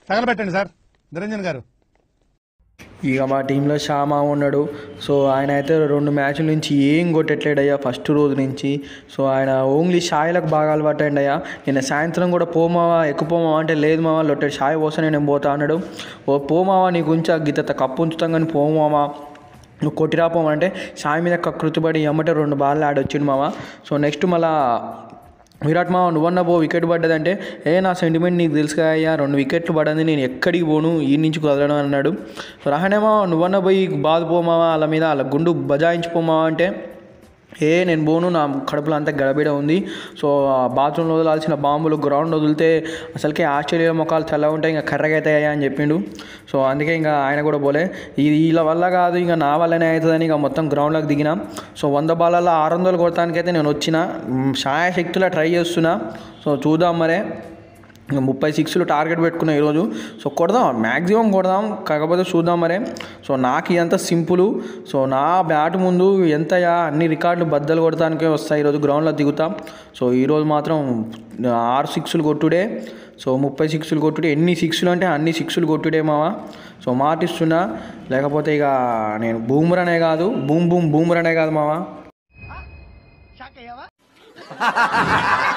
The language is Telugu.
తగలబెట్టండి సార్ నిరంజన్ గారు ఇక మా టీంలో షామా ఉన్నాడు సో ఆయన అయితే రెండు మ్యాచ్ల నుంచి ఏం కొట్టట్లేడయ్యా ఫస్ట్ రోజు నుంచి సో ఆయన ఓన్లీ షాయిలకు బాగా అలవాటండి అయ్యా నిన్న సాయంత్రం కూడా పోమావా ఎక్కువ పోమావా అంటే లేదు మావా లొట్టెడు షాయి పోసనే నేను పోతా అన్నాడు ఓ పోమావా నీ గురించి గిత్త కప్పు ఉంచుతాం కానీ పోమావా నువ్వు కొట్టిరాపోమంటే సాయి మీద కృతిపడి ఎమ్మటే రెండు బాల్ ఆడొచ్చిండు మామ సో నెక్స్ట్ మళ్ళా విరాట్ మామ నువ్వన్న పో వికెట్ పడ్డదంటే ఏ నా సెంటిమెంట్ నీకు తెలుసు కదా అయ్యా రెండు వికెట్లు పడింది నేను ఎక్కడికి పోను ఈ నుంచి కదలడం అన్నాడు రాహనే మామ నువ్వన్న పోయి బాధ పోమావా వాళ్ళ మీద వాళ్ళ గుండు బజాయించిపోమావా అంటే ఏ నేను పోను నా కడుపులో అంతా గడబిడ ఉంది సో ఆ బాత్రూంలో వదలాల్సిన బాంబులు గ్రౌండ్ వదిలితే అసలుకే ఆస్ట్రేలియా మొక్కలు చల్లగా ఉంటాయి ఇంకా కర్రగా అవుతాయా అని చెప్పిండు సో అందుకే ఇంకా ఆయన కూడా పోలే ఇది వీళ్ళ వల్ల కాదు ఇంకా నా వల్లనే అవుతుందని ఇక మొత్తం గ్రౌండ్లోకి దిగిన సో వంద బాలలో ఆరు వందలు కొడటానికైతే నేను వచ్చిన మ్, శాయశక్తిలో ట్రై చేస్తున్నా సో చూద్దాం మరే ఇంకా ముప్పై సిక్స్లు టార్గెట్ పెట్టుకున్నా ఈరోజు సో కొడదాం మ్యాక్సిమం కొడదాం కాకపోతే చూద్దాం మరే సో నాకు ఇదంతా సింపుల్ సో నా బ్యాట్ ముందు ఎంతయా అన్ని రికార్డులు బద్దలు కొడటానికే వస్తాయి ఈరోజు గ్రౌండ్లో దిగుతాం సో ఈరోజు మాత్రం ఆరు సిక్స్లు కొట్టుడే సో ముప్పై సిక్స్లు కొట్టుడే ఎన్ని సిక్స్లు అంటే అన్ని సిక్స్లు కొట్టుడే మావా సో మాటిస్తున్నా లేకపోతే ఇక నేను బూమ్రనే కాదు బూమ్ బూమ్ బూమ్రనే కాదు మావా